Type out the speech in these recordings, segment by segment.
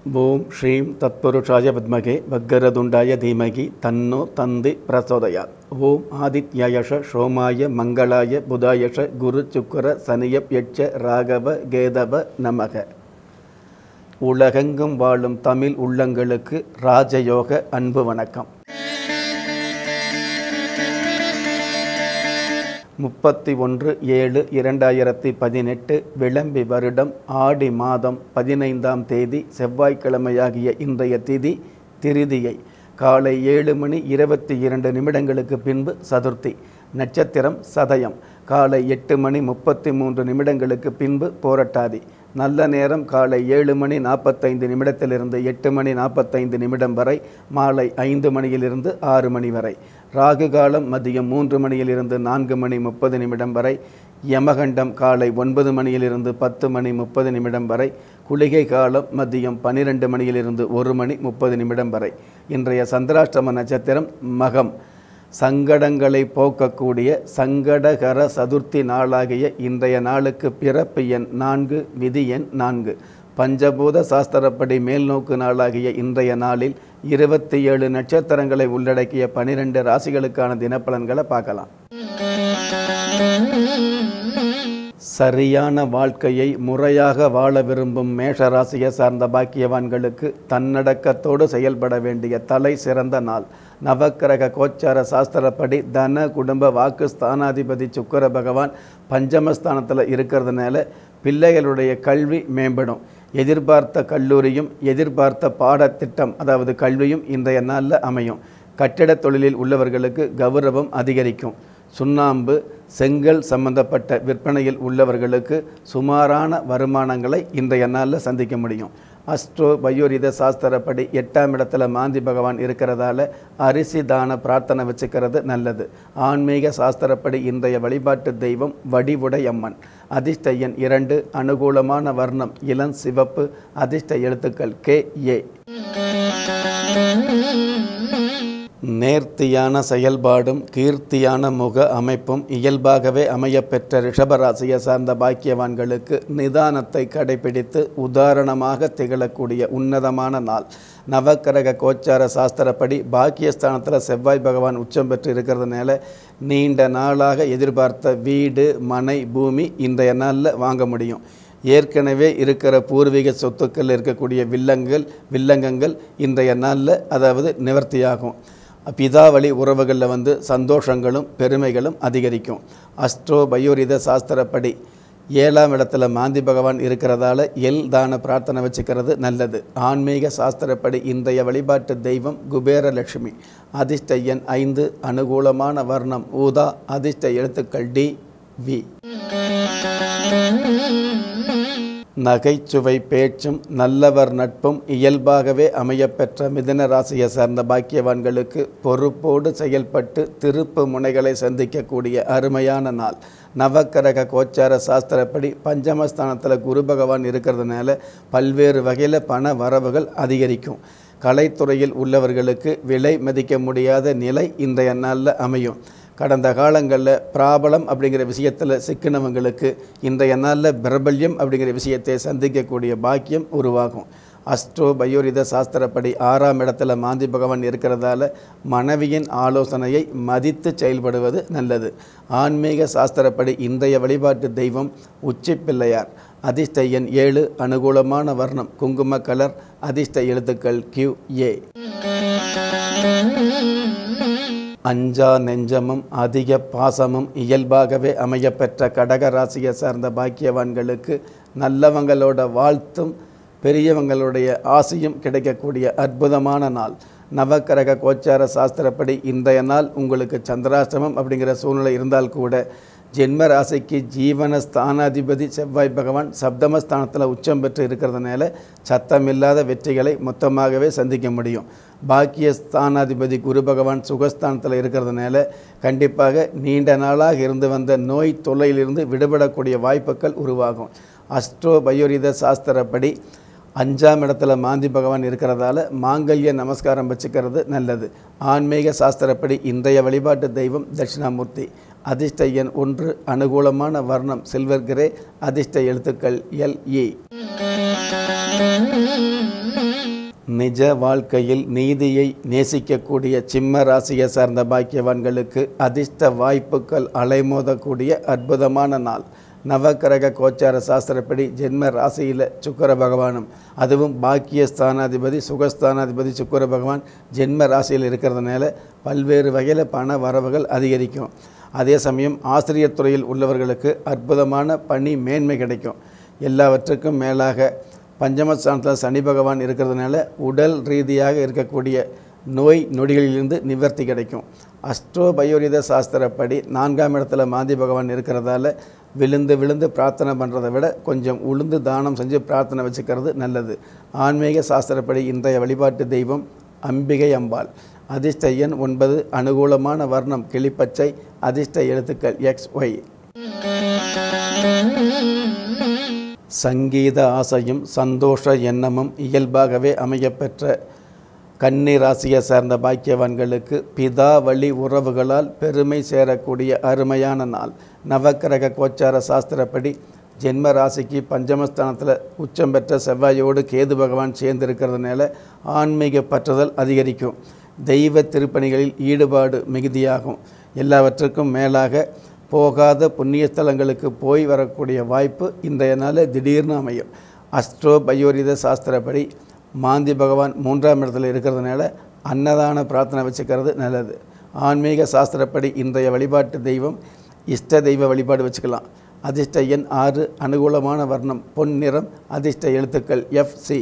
ஓம் ஸ்ரீம் தத்புருஷாய வித்மகே வக்கரதுண்டாய தீமகி தன்னோ தந்தி பிரசோதயாத் ஓம் ஆதித்யயஷ சோமாய மங்களாய புதாயஷ குரு சுக்கர சனியப் யட்ச ராகவ கேதவ நமக உலகெங்கும் வாழும் தமிழ் உள்ளங்களுக்கு ராஜயோக அன்பு வணக்கம் முப்பத்தி ஒன்று ஏழு இரண்டாயிரத்தி பதினெட்டு விளம்பி வருடம் ஆடி மாதம் பதினைந்தாம் தேதி செவ்வாய்க்கிழமையாகிய இன்றைய திதி திருதியை காலை ஏழு மணி இருபத்தி இரண்டு நிமிடங்களுக்கு பின்பு சதுர்த்தி நட்சத்திரம் சதயம் காலை எட்டு மணி முப்பத்தி மூன்று நிமிடங்களுக்கு பின்பு போரட்டாதி நல்ல நேரம் காலை ஏழு மணி நாற்பத்தைந்து நிமிடத்திலிருந்து எட்டு மணி நாற்பத்தைந்து நிமிடம் வரை மாலை ஐந்து மணியிலிருந்து ஆறு மணி வரை ராகு காலம் மதியம் மூன்று மணியிலிருந்து நான்கு மணி முப்பது நிமிடம் வரை யமகண்டம் காலை ஒன்பது மணியிலிருந்து பத்து மணி முப்பது நிமிடம் வரை குளிகை காலம் மதியம் பன்னிரெண்டு மணியிலிருந்து ஒரு மணி முப்பது நிமிடம் வரை இன்றைய சந்திராஷ்டம நட்சத்திரம் மகம் சங்கடங்களை போக்கக்கூடிய சங்கடகர சதுர்த்தி நாளாகிய இன்றைய நாளுக்கு பிறப்பு எண் நான்கு விதி எண் நான்கு பஞ்சபூத சாஸ்திரப்படி மேல்நோக்கு நாளாகிய இன்றைய நாளில் இருபத்தி ஏழு நட்சத்திரங்களை உள்ளடக்கிய பனிரெண்டு ராசிகளுக்கான தினப்பலன்களை பார்க்கலாம் சரியான வாழ்க்கையை முறையாக வாழ விரும்பும் மேஷ ராசியை சார்ந்த பாக்கியவான்களுக்கு தன்னடக்கத்தோடு செயல்பட வேண்டிய தலை சிறந்த நாள் நவக்கிரக கோச்சார சாஸ்திரப்படி தன குடும்ப வாக்கு ஸ்தானாதிபதி சுக்கர பகவான் பஞ்சமஸ்தானத்தில் இருக்கிறதுனால பிள்ளைகளுடைய கல்வி மேம்படும் எதிர்பார்த்த கல்லூரியும் எதிர்பார்த்த பாடத்திட்டம் அதாவது கல்வியும் இன்றைய நாளில் அமையும் கட்டிடத் தொழிலில் உள்ளவர்களுக்கு கௌரவம் அதிகரிக்கும் சுண்ணாம்பு செங்கல் சம்பந்தப்பட்ட விற்பனையில் உள்ளவர்களுக்கு சுமாரான வருமானங்களை இன்றைய நாளில் சந்திக்க முடியும் அஸ்ட்ரோ பயோரித சாஸ்திரப்படி எட்டாம் இடத்துல மாந்தி பகவான் இருக்கிறதால அரிசி தான பிரார்த்தனை வச்சுக்கிறது நல்லது ஆன்மீக சாஸ்திரப்படி இன்றைய வழிபாட்டு தெய்வம் வடிவுடை அம்மன் அதிர்ஷ்ட எண் இரண்டு அனுகூலமான வர்ணம் இளம் சிவப்பு அதிர்ஷ்ட எழுத்துக்கள் கே ஏ நேர்த்தியான செயல்பாடும் கீர்த்தியான முக அமைப்பும் இயல்பாகவே அமையப்பெற்ற ரிஷபராசியை சார்ந்த பாக்கியவான்களுக்கு நிதானத்தை கடைபிடித்து உதாரணமாக திகழக்கூடிய உன்னதமான நாள் நவக்கிரக கோச்சார சாஸ்திரப்படி பாக்கியஸ்தானத்தில் செவ்வாய் பகவான் உச்சம் பெற்று இருக்கிறதுனால நீண்ட நாளாக எதிர்பார்த்த வீடு மனை பூமி இன்றைய நாளில் வாங்க முடியும் ஏற்கனவே இருக்கிற பூர்வீக சொத்துக்கள் இருக்கக்கூடிய வில்லங்கள் வில்லங்கங்கள் இன்றைய நாளில் அதாவது நிவர்த்தியாகும் பிதாவளி உறவுகளில் வந்து சந்தோஷங்களும் பெருமைகளும் அதிகரிக்கும் அஸ்ட்ரோ பயோரித சாஸ்திரப்படி ஏழாம் இடத்துல மாந்தி பகவான் இருக்கிறதால எல் தான பிரார்த்தனை வச்சுக்கிறது நல்லது ஆன்மீக சாஸ்திரப்படி இன்றைய வழிபாட்டு தெய்வம் குபேரலட்சுமி அதிர்ஷ்ட எண் ஐந்து அனுகூலமான வர்ணம் ஊதா அதிர்ஷ்ட எழுத்துக்கள் டி வி நகைச்சுவை பேச்சும் நல்லவர் நட்பும் இயல்பாகவே அமையப்பெற்ற மிதன ராசியை சார்ந்த பாக்கியவான்களுக்கு பொறுப்போடு செயல்பட்டு திருப்பு முனைகளை சந்திக்கக்கூடிய அருமையான நாள் நவக்கரக கோச்சார சாஸ்திரப்படி பஞ்சமஸ்தானத்தில் குரு பகவான் இருக்கிறதுனால பல்வேறு வகையில் பண வரவுகள் அதிகரிக்கும் கலைத்துறையில் உள்ளவர்களுக்கு விலை மதிக்க முடியாத நிலை இன்றைய நாளில் அமையும் கடந்த காலங்களில் பிராபலம் அப்படிங்கிற விஷயத்தில் சிக்கினவங்களுக்கு இன்றைய நாளில் பிரபல்யம் அப்படிங்கிற விஷயத்தை சந்திக்கக்கூடிய பாக்கியம் உருவாகும் அஸ்ட்ரோ பயோரித சாஸ்திரப்படி ஆறாம் இடத்துல மாந்தி பகவான் இருக்கிறதால மனைவியின் ஆலோசனையை மதித்து செயல்படுவது நல்லது ஆன்மீக சாஸ்திரப்படி இன்றைய வழிபாட்டு தெய்வம் உச்சி பிள்ளையார் அதிர்ஷ்ட எண் ஏழு அனுகூலமான வர்ணம் குங்கும கலர் அதிர்ஷ்ட எழுத்துக்கள் கியூ ஏ அஞ்சா நெஞ்சமும் அதிக பாசமும் இயல்பாகவே அமையப்பெற்ற கடக ராசியை சார்ந்த பாக்கியவான்களுக்கு நல்லவங்களோட வாழ்த்தும் பெரியவங்களுடைய ஆசையும் கிடைக்கக்கூடிய அற்புதமான நாள் நவக்கரக கோச்சார சாஸ்திரப்படி இன்றைய நாள் உங்களுக்கு சந்திராஷ்டமம் அப்படிங்கிற சூழ்நிலை இருந்தால் கூட ஜென்ம ராசிக்கு ஜீவன ஸ்தானாதிபதி செவ்வாய் பகவான் சப்தமஸ்தானத்தில் உச்சம் பெற்று இருக்கிறதுனால சத்தமில்லாத வெற்றிகளை மொத்தமாகவே சந்திக்க முடியும் பாக்கிய ஸ்தானாதிபதி குரு பகவான் சுகஸ்தானத்தில் இருக்கிறதுனால கண்டிப்பாக நீண்ட நாளாக இருந்து வந்த நோய் தொல்லையிலிருந்து விடுபடக்கூடிய வாய்ப்புகள் உருவாகும் அஸ்ட்ரோ பயோரித சாஸ்திரப்படி அஞ்சாம் இடத்துல மாந்தி பகவான் இருக்கிறதால மாங்கல்ய நமஸ்காரம் வச்சுக்கிறது நல்லது ஆன்மீக சாஸ்திரப்படி இன்றைய வழிபாட்டு தெய்வம் தட்சிணாமூர்த்தி அதிர்ஷ்ட எண் ஒன்று அனுகூலமான வர்ணம் சில்வர் கிரே அதிர்ஷ்ட எழுத்துக்கள் எல் இ நிஜ வாழ்க்கையில் நீதியை நேசிக்கக்கூடிய சிம்ம ராசியை சார்ந்த பாக்கியவான்களுக்கு அதிர்ஷ்ட வாய்ப்புகள் அலைமோதக்கூடிய அற்புதமான நாள் நவக்கிரக கோச்சார சாஸ்திரப்படி ஜென்ம ராசியில் சுக்கர பகவானும் அதுவும் பாக்கிய ஸ்தானாதிபதி சுகஸ்தானாதிபதி சுக்கர பகவான் ஜென்ம ராசியில் இருக்கிறதுனால பல்வேறு வகையில் பண வரவுகள் அதிகரிக்கும் அதே சமயம் ஆசிரியர் துறையில் உள்ளவர்களுக்கு அற்புதமான பணி மேன்மை கிடைக்கும் எல்லாவற்றுக்கும் மேலாக பஞ்சமஸ்தானத்தில் சனி பகவான் இருக்கிறதுனால உடல் ரீதியாக இருக்கக்கூடிய நோய் நொடிகளிலிருந்து நிவர்த்தி கிடைக்கும் அஸ்ட்ரோ பயோரித சாஸ்திரப்படி நான்காம் இடத்துல மாந்தி பகவான் இருக்கிறதால விழுந்து விழுந்து பிரார்த்தனை பண்ணுறதை விட கொஞ்சம் உளுந்து தானம் செஞ்சு பிரார்த்தனை வச்சுக்கிறது நல்லது ஆன்மீக சாஸ்திரப்படி இன்றைய வழிபாட்டு தெய்வம் அம்பிகை அம்பாள் அதிர்ஷ்ட எண் ஒன்பது அனுகூலமான வர்ணம் கிளிப்பச்சை அதிர்ஷ்ட எழுத்துக்கள் எக்ஸ் ஒய் சங்கீத ஆசையும் சந்தோஷ எண்ணமும் இயல்பாகவே அமையப்பெற்ற கன்னி ராசியை சார்ந்த பாக்கியவான்களுக்கு பிதா வழி உறவுகளால் பெருமை சேரக்கூடிய அருமையான நாள் நவக்கிரக கோச்சார சாஸ்திரப்படி ஜென்ம ராசிக்கு பஞ்சமஸ்தானத்தில் உச்சம் பெற்ற செவ்வாயோடு கேது பகவான் சேர்ந்திருக்கிறதுனால ஆன்மீக பற்றுதல் அதிகரிக்கும் தெய்வ திருப்பணிகளில் ஈடுபாடு மிகுதியாகும் எல்லாவற்றுக்கும் மேலாக போகாத புண்ணிய ஸ்தலங்களுக்கு போய் வரக்கூடிய வாய்ப்பு இன்றைய நாளில் திடீர்னு அமையும் அஸ்ட்ரோ பயோரித சாஸ்திரப்படி மாந்தி பகவான் மூன்றாம் இடத்துல இருக்கிறதுனால அன்னதான பிரார்த்தனை வச்சுக்கிறது நல்லது ஆன்மீக சாஸ்திரப்படி இன்றைய வழிபாட்டு தெய்வம் இஷ்ட தெய்வ வழிபாடு வச்சுக்கலாம் அதிர்ஷ்ட எண் ஆறு அனுகூலமான வர்ணம் பொன் நிறம் அதிர்ஷ்ட எழுத்துக்கள் எஃப் சி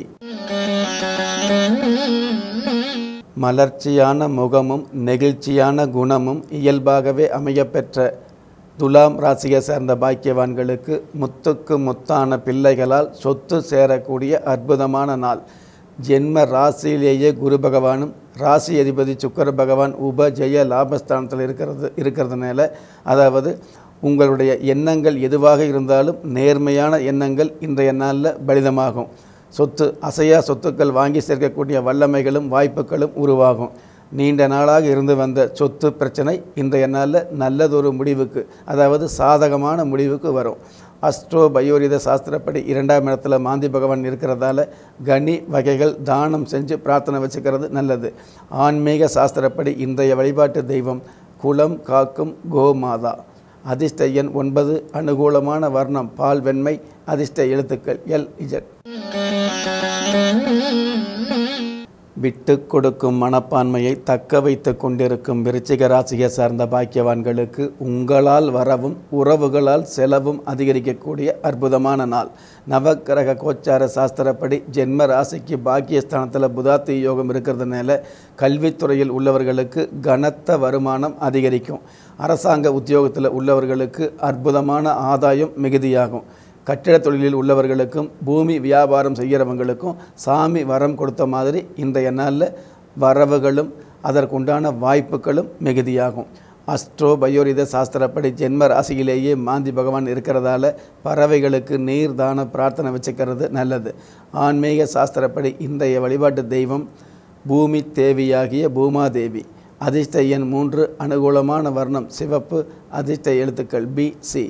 மலர்ச்சியான முகமும் நெகிழ்ச்சியான குணமும் இயல்பாகவே அமையப்பெற்ற துலாம் ராசியை சேர்ந்த பாக்கியவான்களுக்கு முத்துக்கு முத்தான பிள்ளைகளால் சொத்து சேரக்கூடிய அற்புதமான நாள் ஜென்ம ராசியிலேயே குரு பகவானும் ராசி அதிபதி சுக்கர பகவான் உப ஜெய லாபஸ்தானத்தில் இருக்கிறது இருக்கிறதுனால அதாவது உங்களுடைய எண்ணங்கள் எதுவாக இருந்தாலும் நேர்மையான எண்ணங்கள் இன்றைய நாளில் பலிதமாகும் சொத்து அசையா சொத்துக்கள் வாங்கி சேர்க்கக்கூடிய வல்லமைகளும் வாய்ப்புகளும் உருவாகும் நீண்ட நாளாக இருந்து வந்த சொத்து பிரச்சனை இன்றைய நாளில் நல்லதொரு முடிவுக்கு அதாவது சாதகமான முடிவுக்கு வரும் அஸ்ட்ரோ பயோரித சாஸ்திரப்படி இரண்டாம் இடத்துல மாந்தி பகவான் இருக்கிறதால கனி வகைகள் தானம் செஞ்சு பிரார்த்தனை வச்சுக்கிறது நல்லது ஆன்மீக சாஸ்திரப்படி இன்றைய வழிபாட்டு தெய்வம் குலம் காக்கும் கோமாதா அதிர்ஷ்ட எண் ஒன்பது அனுகூலமான வர்ணம் பால் வெண்மை அதிர்ஷ்ட எழுத்துக்கள் எல் இஜட் விட்டு கொடுக்கும் மனப்பான்மையை தக்க வைத்து கொண்டிருக்கும் விருச்சிக ராசியை சார்ந்த பாக்கியவான்களுக்கு உங்களால் வரவும் உறவுகளால் செலவும் அதிகரிக்கக்கூடிய அற்புதமான நாள் நவக்கிரக கோச்சார சாஸ்திரப்படி ஜென்ம ராசிக்கு பாக்கியஸ்தானத்தில் புதாத்தி யோகம் இருக்கிறதுனால கல்வித்துறையில் உள்ளவர்களுக்கு கனத்த வருமானம் அதிகரிக்கும் அரசாங்க உத்தியோகத்தில் உள்ளவர்களுக்கு அற்புதமான ஆதாயம் மிகுதியாகும் கட்டிட தொழிலில் உள்ளவர்களுக்கும் பூமி வியாபாரம் செய்கிறவங்களுக்கும் சாமி வரம் கொடுத்த மாதிரி இன்றைய நாளில் வரவுகளும் அதற்குண்டான வாய்ப்புகளும் மிகுதியாகும் அஸ்ட்ரோ பயோரித சாஸ்திரப்படி ஜென்ம ராசியிலேயே மாந்தி பகவான் இருக்கிறதால பறவைகளுக்கு நீர் தான பிரார்த்தனை வச்சுக்கிறது நல்லது ஆன்மீக சாஸ்திரப்படி இன்றைய வழிபாட்டு தெய்வம் பூமி தேவியாகிய பூமாதேவி அதிர்ஷ்ட எண் மூன்று அனுகூலமான வர்ணம் சிவப்பு அதிர்ஷ்ட எழுத்துக்கள் பி சி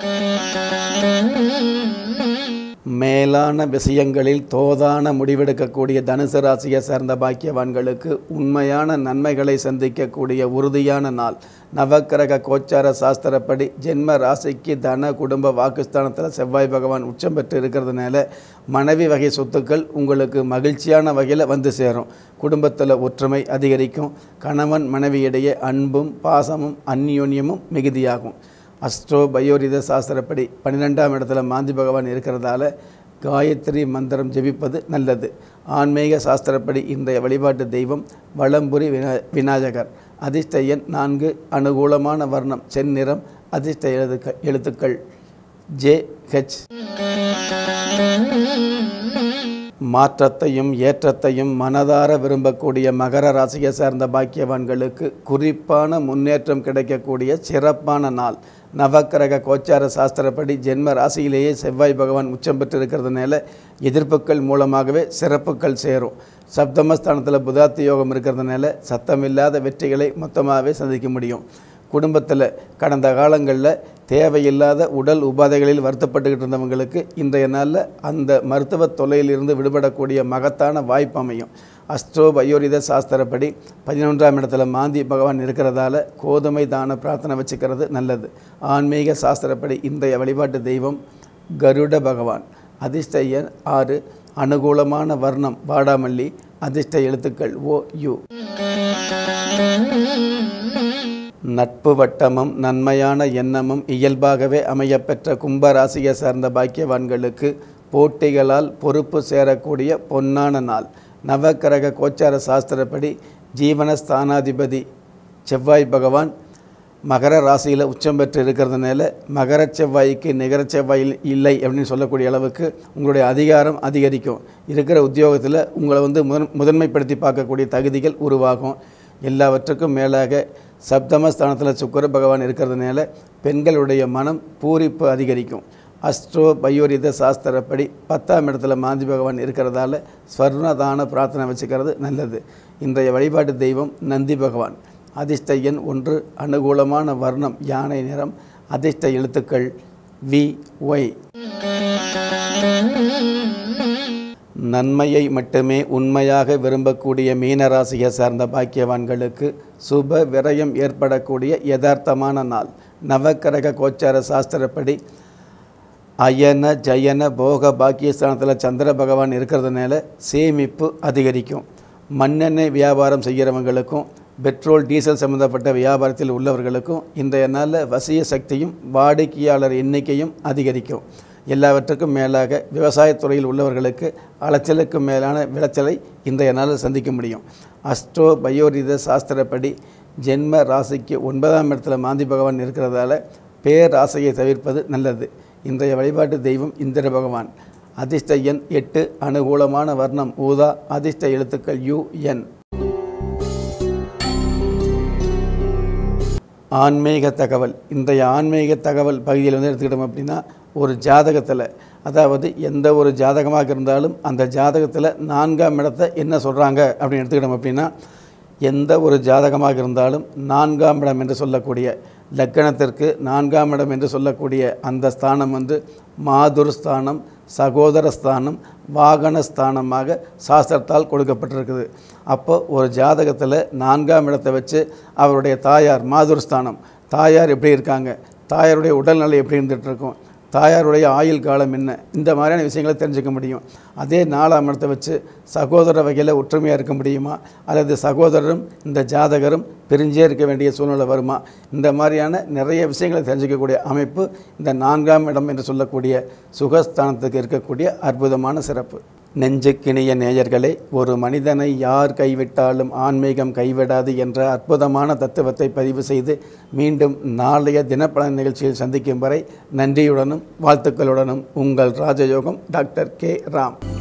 மேலான விஷயங்களில் தோதான முடிவெடுக்கக்கூடிய தனுசு ராசியை சேர்ந்த பாக்கியவான்களுக்கு உண்மையான நன்மைகளை சந்திக்கக்கூடிய உறுதியான நாள் நவக்கிரக கோச்சார சாஸ்திரப்படி ஜென்ம ராசிக்கு தன குடும்ப வாக்குஸ்தானத்தில் செவ்வாய் பகவான் உச்சம் பெற்று இருக்கிறதுனால மனைவி வகை சொத்துக்கள் உங்களுக்கு மகிழ்ச்சியான வகையில் வந்து சேரும் குடும்பத்தில் ஒற்றுமை அதிகரிக்கும் கணவன் மனைவியிடையே அன்பும் பாசமும் அந்யோன்யமும் மிகுதியாகும் அஸ்ட்ரோ பயோரித சாஸ்திரப்படி பன்னிரெண்டாம் இடத்துல மாந்தி பகவான் இருக்கிறதால காயத்ரி மந்திரம் ஜெபிப்பது நல்லது ஆன்மீக சாஸ்திரப்படி இன்றைய வழிபாட்டு தெய்வம் வளம்புரி வினா விநாயகர் அதிர்ஷ்ட எண் நான்கு அனுகூலமான வர்ணம் செந்நிறம் அதிர்ஷ்ட எழுதுக்க எழுத்துக்கள் ஜே ஹெச் மாற்றத்தையும் ஏற்றத்தையும் மனதார விரும்பக்கூடிய மகர ராசியை சேர்ந்த பாக்கியவான்களுக்கு குறிப்பான முன்னேற்றம் கிடைக்கக்கூடிய சிறப்பான நாள் நவக்கிரக கோச்சார சாஸ்திரப்படி ஜென்ம ராசியிலேயே செவ்வாய் பகவான் உச்சம் பெற்று இருக்கிறதுனால எதிர்ப்புகள் மூலமாகவே சிறப்புகள் சேரும் சப்தமஸ்தானத்தில் புதாத்தி யோகம் இருக்கிறதுனால சத்தமில்லாத வெற்றிகளை மொத்தமாகவே சந்திக்க முடியும் குடும்பத்தில் கடந்த காலங்களில் தேவையில்லாத உடல் உபாதைகளில் வருத்தப்பட்டுக்கிட்டு இருந்தவங்களுக்கு இன்றைய நாளில் அந்த மருத்துவ தொல்லையிலிருந்து விடுபடக்கூடிய மகத்தான வாய்ப்பு அமையும் அஸ்ட்ரோ பயோரித சாஸ்திரப்படி பதினொன்றாம் இடத்துல மாந்தி பகவான் இருக்கிறதால கோதுமை தான பிரார்த்தனை வச்சுக்கிறது நல்லது ஆன்மீக சாஸ்திரப்படி இன்றைய வழிபாட்டு தெய்வம் கருட பகவான் அதிர்ஷ்ட எண் ஆறு அனுகூலமான வர்ணம் வாடாமல்லி அதிர்ஷ்ட எழுத்துக்கள் ஓ யு நட்பு வட்டமும் நன்மையான எண்ணமும் இயல்பாகவே அமையப்பெற்ற கும்பராசியை சார்ந்த பாக்கியவான்களுக்கு போட்டிகளால் பொறுப்பு சேரக்கூடிய பொன்னான நாள் நவக்கிரக கோச்சார சாஸ்திரப்படி ஜீவனஸ்தானாதிபதி செவ்வாய் பகவான் மகர ராசியில் உச்சம் பெற்று இருக்கிறதுனால மகர செவ்வாய்க்கு நிகர செவ்வாயில் இல்லை அப்படின்னு சொல்லக்கூடிய அளவுக்கு உங்களுடைய அதிகாரம் அதிகரிக்கும் இருக்கிற உத்தியோகத்தில் உங்களை வந்து முதன் முதன்மைப்படுத்தி பார்க்கக்கூடிய தகுதிகள் உருவாகும் எல்லாவற்றுக்கும் மேலாக சப்தமஸ்தானத்தில் சுக்கர பகவான் இருக்கிறதுனால பெண்களுடைய மனம் பூரிப்பு அதிகரிக்கும் அஸ்ட்ரோ பயோரித சாஸ்திரப்படி பத்தாம் இடத்துல மாந்தி பகவான் இருக்கிறதால ஸ்வர்ணதான பிரார்த்தனை வச்சுக்கிறது நல்லது இன்றைய வழிபாட்டு தெய்வம் நந்தி பகவான் அதிர்ஷ்ட எண் ஒன்று அனுகூலமான வர்ணம் யானை நிறம் அதிர்ஷ்ட எழுத்துக்கள் வி ஒய் நன்மையை மட்டுமே உண்மையாக விரும்பக்கூடிய மீனராசியை சார்ந்த பாக்கியவான்களுக்கு சுப விரயம் ஏற்படக்கூடிய யதார்த்தமான நாள் நவக்கிரக கோச்சார சாஸ்திரப்படி அயன ஜயன போக பாக்கியஸ்தானத்தில் சந்திர பகவான் இருக்கிறதுனால சேமிப்பு அதிகரிக்கும் மண்ணெண்ணெய் வியாபாரம் செய்கிறவங்களுக்கும் பெட்ரோல் டீசல் சம்மந்தப்பட்ட வியாபாரத்தில் உள்ளவர்களுக்கும் இன்றைய நாளில் வசிய சக்தியும் வாடிக்கையாளர் எண்ணிக்கையும் அதிகரிக்கும் எல்லாவற்றுக்கும் மேலாக விவசாயத்துறையில் உள்ளவர்களுக்கு அலைச்சலுக்கு மேலான விளைச்சலை இன்றைய நாளில் சந்திக்க முடியும் அஸ்ட்ரோ பயோரித சாஸ்திரப்படி ஜென்ம ராசிக்கு ஒன்பதாம் இடத்துல மாந்தி பகவான் இருக்கிறதால பேராசையை தவிர்ப்பது நல்லது இன்றைய வழிபாட்டு தெய்வம் இந்திர பகவான் அதிர்ஷ்ட எண் எட்டு அனுகூலமான வர்ணம் ஊதா அதிர்ஷ்ட எழுத்துக்கள் யு என் ஆன்மீக தகவல் இன்றைய ஆன்மீக தகவல் பகுதியில் வந்து எடுத்துக்கிட்டோம் அப்படின்னா ஒரு ஜாதகத்தில் அதாவது எந்த ஒரு ஜாதகமாக இருந்தாலும் அந்த ஜாதகத்தில் நான்காம் இடத்தை என்ன சொல்கிறாங்க அப்படின்னு எடுத்துக்கிட்டோம் அப்படின்னா எந்த ஒரு ஜாதகமாக இருந்தாலும் நான்காம் இடம் என்று சொல்லக்கூடிய லக்கணத்திற்கு நான்காம் இடம் என்று சொல்லக்கூடிய அந்த ஸ்தானம் வந்து மாதுர் ஸ்தானம் சகோதர ஸ்தானம் வாகன ஸ்தானமாக சாஸ்திரத்தால் கொடுக்கப்பட்டிருக்குது அப்போ ஒரு ஜாதகத்தில் நான்காம் இடத்தை வச்சு அவருடைய தாயார் மாதுர் ஸ்தானம் தாயார் எப்படி இருக்காங்க தாயாருடைய உடல்நிலை எப்படி இருந்துகிட்டு இருக்கும் தாயாருடைய ஆயுள் காலம் என்ன இந்த மாதிரியான விஷயங்களை தெரிஞ்சுக்க முடியும் அதே நாலாம் இடத்தை வச்சு சகோதர வகையில் ஒற்றுமையாக இருக்க முடியுமா அல்லது சகோதரரும் இந்த ஜாதகரும் பிரிஞ்சே இருக்க வேண்டிய சூழ்நிலை வருமா இந்த மாதிரியான நிறைய விஷயங்களை தெரிஞ்சுக்கக்கூடிய அமைப்பு இந்த நான்காம் இடம் என்று சொல்லக்கூடிய சுகஸ்தானத்துக்கு இருக்கக்கூடிய அற்புதமான சிறப்பு நெஞ்சுக்கிணிய நேயர்களே ஒரு மனிதனை யார் கைவிட்டாலும் ஆன்மீகம் கைவிடாது என்ற அற்புதமான தத்துவத்தை பதிவு செய்து மீண்டும் நாளைய தினப்பலன் நிகழ்ச்சியில் சந்திக்கும் வரை நன்றியுடனும் வாழ்த்துக்களுடனும் உங்கள் ராஜயோகம் டாக்டர் கே ராம்